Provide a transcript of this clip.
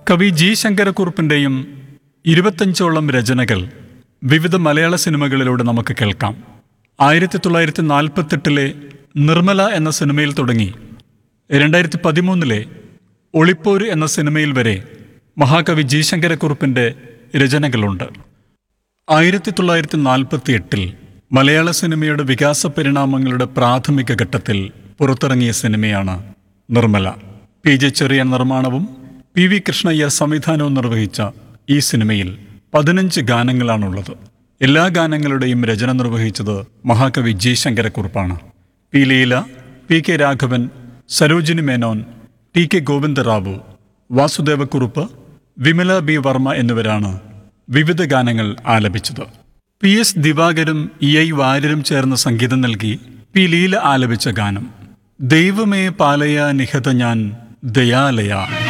കവി ജി ശങ്കരക്കുറുപ്പിൻ്റെയും ഇരുപത്തഞ്ചോളം രചനകൾ വിവിധ മലയാള സിനിമകളിലൂടെ നമുക്ക് കേൾക്കാം ആയിരത്തി തൊള്ളായിരത്തി നാൽപ്പത്തെട്ടിലെ നിർമ്മല എന്ന സിനിമയിൽ തുടങ്ങി രണ്ടായിരത്തി പതിമൂന്നിലെ ഒളിപ്പോര് എന്ന സിനിമയിൽ വരെ മഹാകവി ജി ശങ്കരക്കുറുപ്പിൻ്റെ രചനകളുണ്ട് ആയിരത്തി തൊള്ളായിരത്തി നാൽപ്പത്തി എട്ടിൽ മലയാള സിനിമയുടെ വികാസ പരിണാമങ്ങളുടെ പ്രാഥമിക ഘട്ടത്തിൽ പുറത്തിറങ്ങിയ സിനിമയാണ് നിർമ്മല പി ജെ ചെറിയ നിർമ്മാണവും പി വി കൃഷ്ണയ്യർ സംവിധാനവും നിർവഹിച്ച ഈ സിനിമയിൽ പതിനഞ്ച് ഗാനങ്ങളാണുള്ളത് എല്ലാ ഗാനങ്ങളുടെയും രചന നിർവഹിച്ചത് മഹാകവി ജി ശങ്കരക്കുറുപ്പാണ് P Leela P K Raghavan Sarojini Menon T K Govindarao Vasudevakurup Vimala B Varma എന്നിവരാണ് വിവിധ ഗാനങ്ങൾ ആലപിച്ചത് പി എസ് ദിവാകരും ഇ ഐ വാര്യരും ചേർന്ന് സംഗീതം നൽകി പി ലീല ആലപിച്ച ഗാനം ദൈവമേ പാലയ നിഹത ഞാൻ ദയാലയ